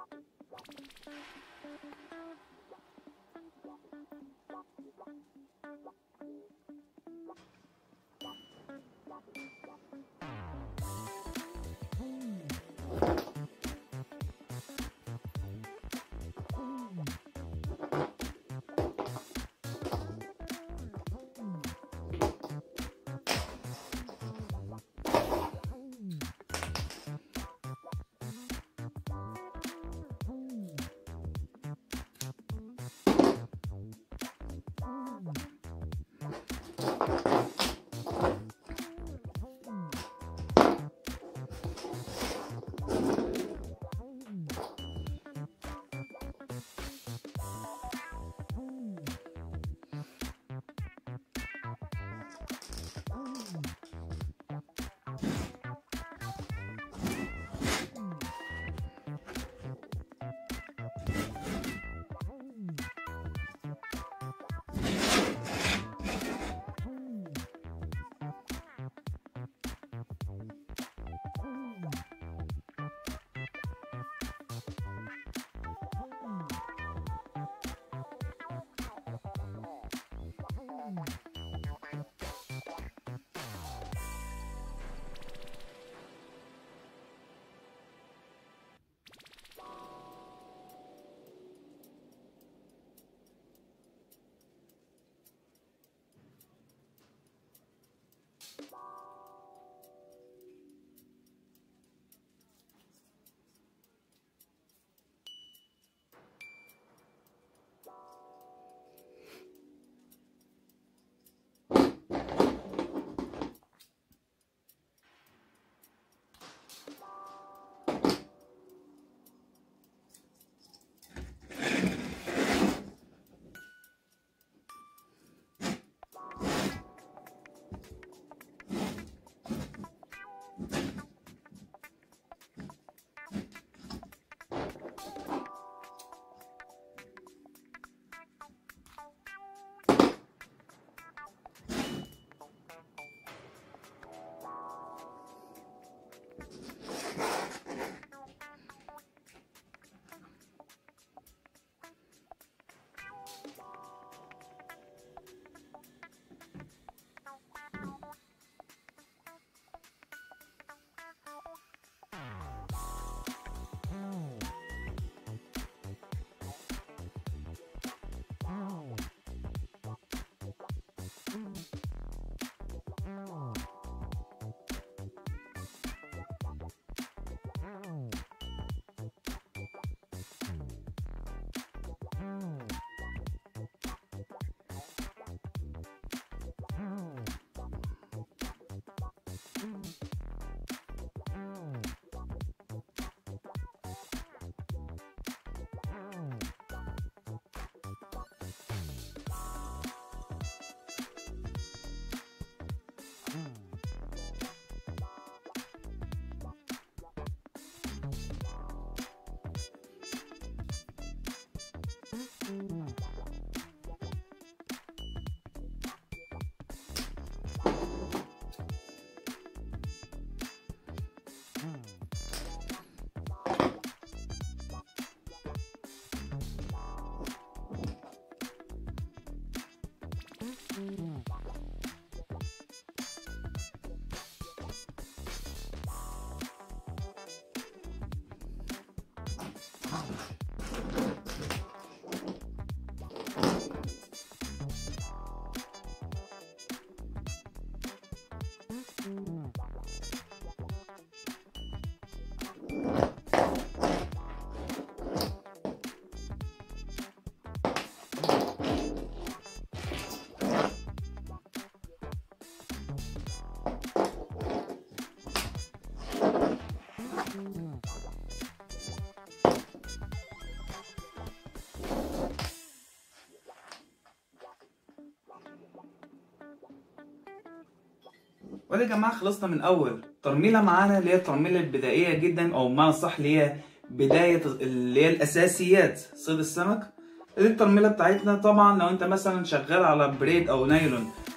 وده يا جماعه خلصنا من اول ترميله معانا اللي هي الترميله البدائيه جدا او بمعنى صح اللي هي بدايه اللي هي الاساسيات صيد السمك دي الترميله بتاعتنا طبعا لو انت مثلا شغال على بريد او نايلون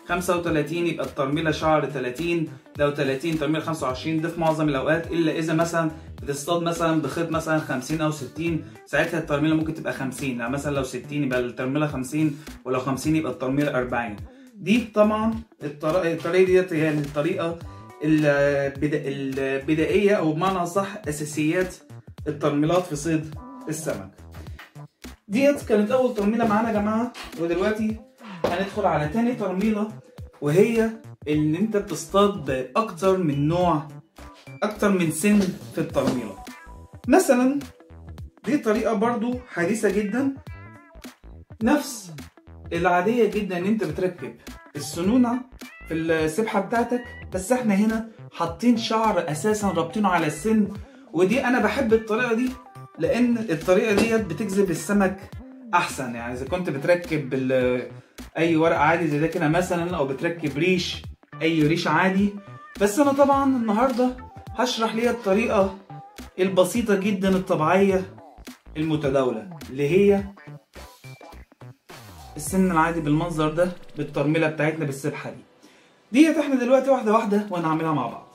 35 يبقى الترميله شعر 30 لو 30 ترميله 25 ده في معظم الاوقات الا اذا مثلا بتصطاد مثلا بخيط مثلا 50 او 60 ساعتها الترميله ممكن تبقى 50 يعني مثلا لو 60 يبقى الترميله 50 ولو 50 يبقى الترميله 40 دي طبعا الطريقه الطريقه ديت هي الطريقه البدا... البدائيه او بمعنى صح اساسيات الترميلات في صيد السمك ديت كانت اول ترميله معانا يا جماعه ودلوقتي هندخل على تاني ترميله وهي ان انت بتصطاد باكتر من نوع اكتر من سن في الترميله مثلا دي طريقه برضو حديثه جدا نفس العاديه جدا ان انت بتركب السنونه في السبحه بتاعتك بس احنا هنا حاطين شعر اساسا رابطينه على السن ودي انا بحب الطريقه دي لان الطريقه ديت بتجذب السمك احسن يعني اذا كنت بتركب اي ورق عادي زي ده كده مثلا او بتركب ريش اي ريش عادي بس انا طبعا النهارده هشرح ليها الطريقه البسيطه جدا الطبيعيه المتداوله اللي هي السن العادي بالمنظر ده بالترميله بتاعتنا بالسبحه دي ديت احنا دلوقتي واحده واحده وهنعملها مع بعض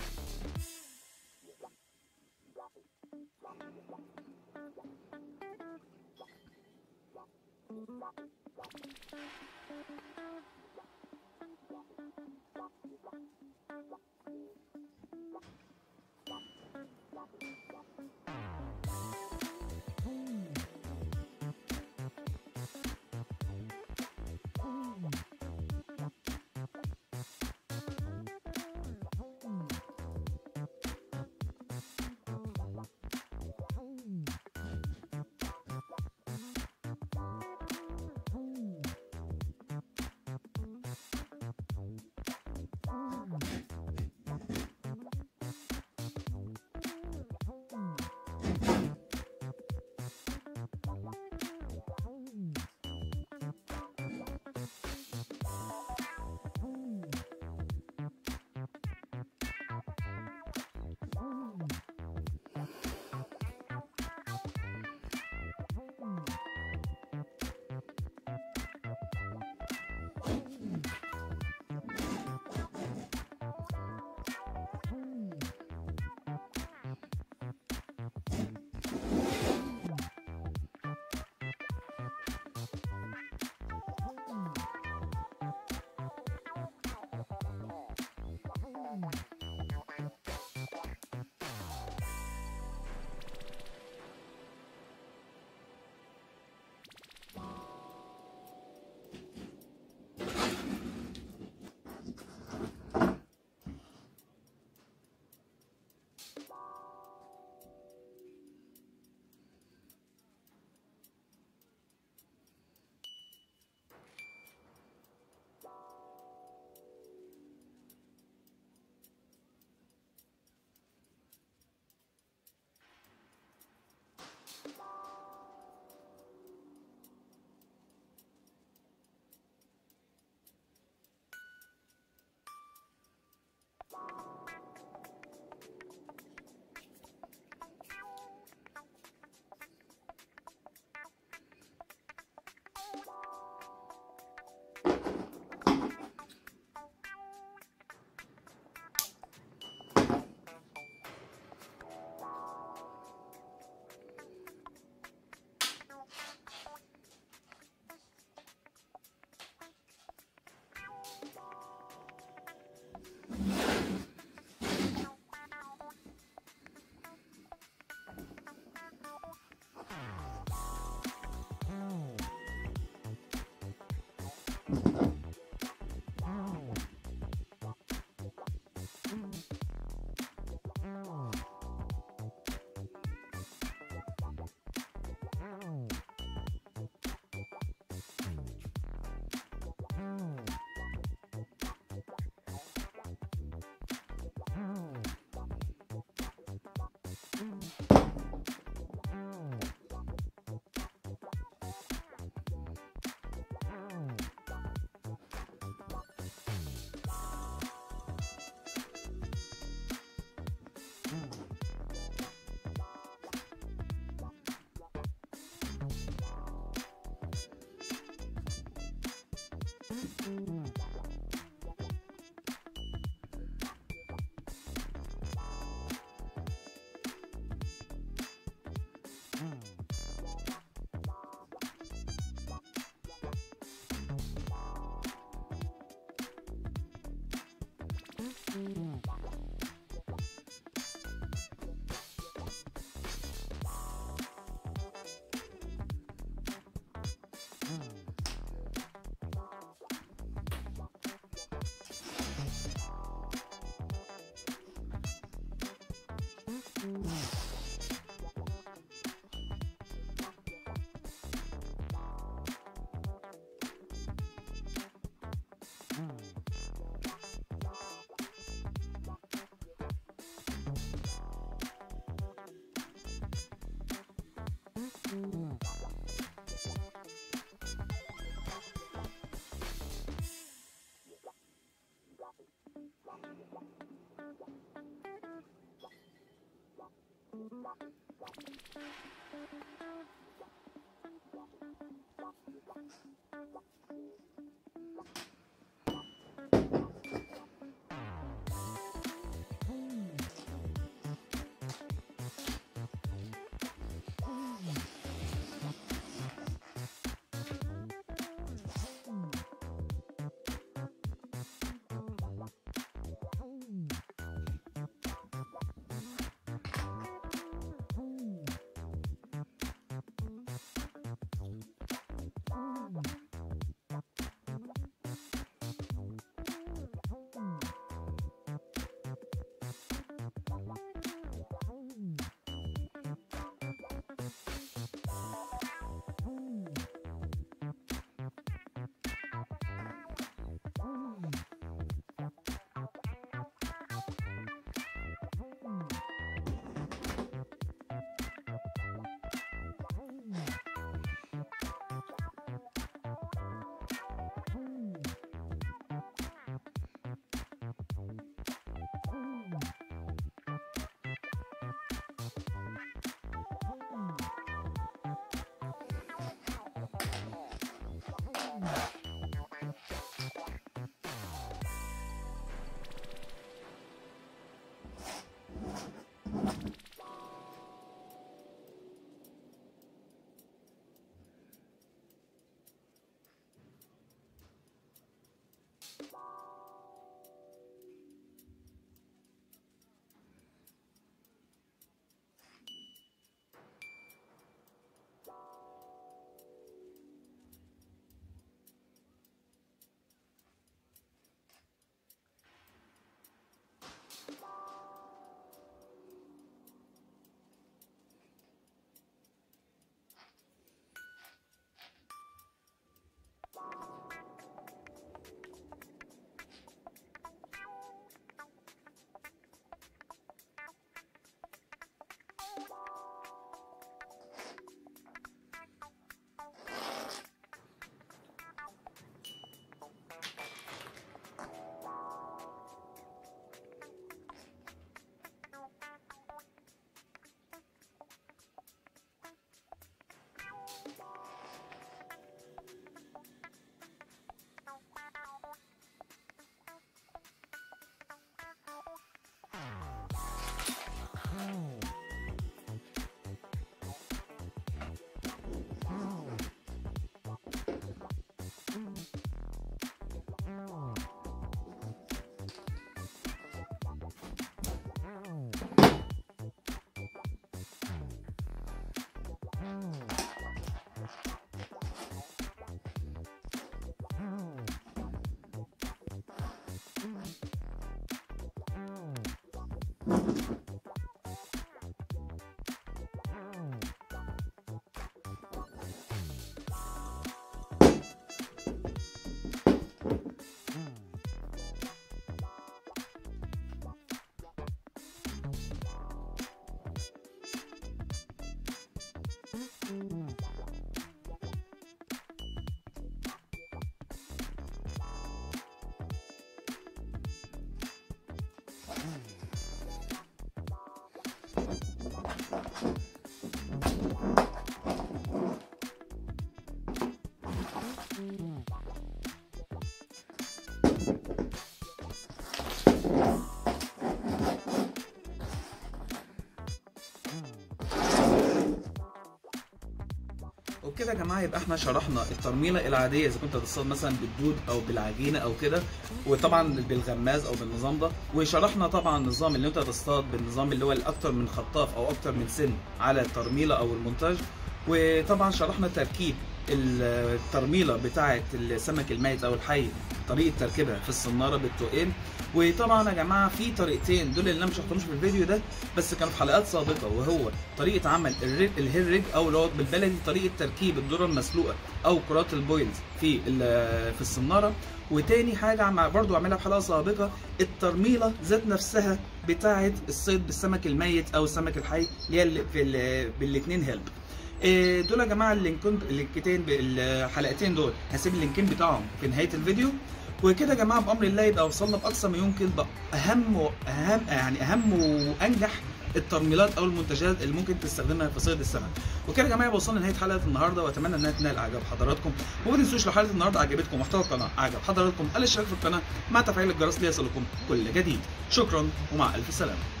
وبكده يا جماعه يبقى احنا شرحنا الترميله العاديه اذا كنت هتصطاد مثلا بالدود او بالعجينه او كده وطبعا بالغماز او بالنظام ده وشرحنا طبعا النظام اللي انت هتصطاد بالنظام اللي هو الاكتر من خطاف او اكتر من سن على الترميله او المونتاج وطبعا شرحنا تركيب الترميله بتاعه السمك الميت او الحي طريقه تركيبها في الصناره بالتقيل وطبعا يا جماعه في طريقتين دول اللي انا مش هحطهمش في الفيديو ده بس كانوا في حلقات سابقه وهو طريقه عمل الريج الهيرج او اللي هو بالبلدي طريقه تركيب الذره المسلوقه او كرات البويلز في في الصناره وتاني حاجه عم برضو عاملها في حلقه سابقه الترميله ذات نفسها بتاعه الصيد بالسمك الميت او السمك الحي اللي هي في بالاثنين هيلب دول يا جماعه اللينكين اللينكتين الحلقتين دول هسيب اللينكين بتاعهم في نهايه الفيديو وكده يا جماعه بامر الله يبقى وصلنا باقصى ما يمكن باهم واهم يعني اهم وانجح الترميلات او المنتجات اللي ممكن تستخدمها في صيد السمك وكده يا جماعه وصلنا لنهايه حلقه النهارده واتمنى انها تنال اعجاب حضراتكم وما تنسوش لو حلقه النهارده عجبتكم محتوى القناه عجب حضراتكم الاشتراك في القناه مع تفعيل الجرس ليصلكم كل جديد شكرا ومع الف سلامه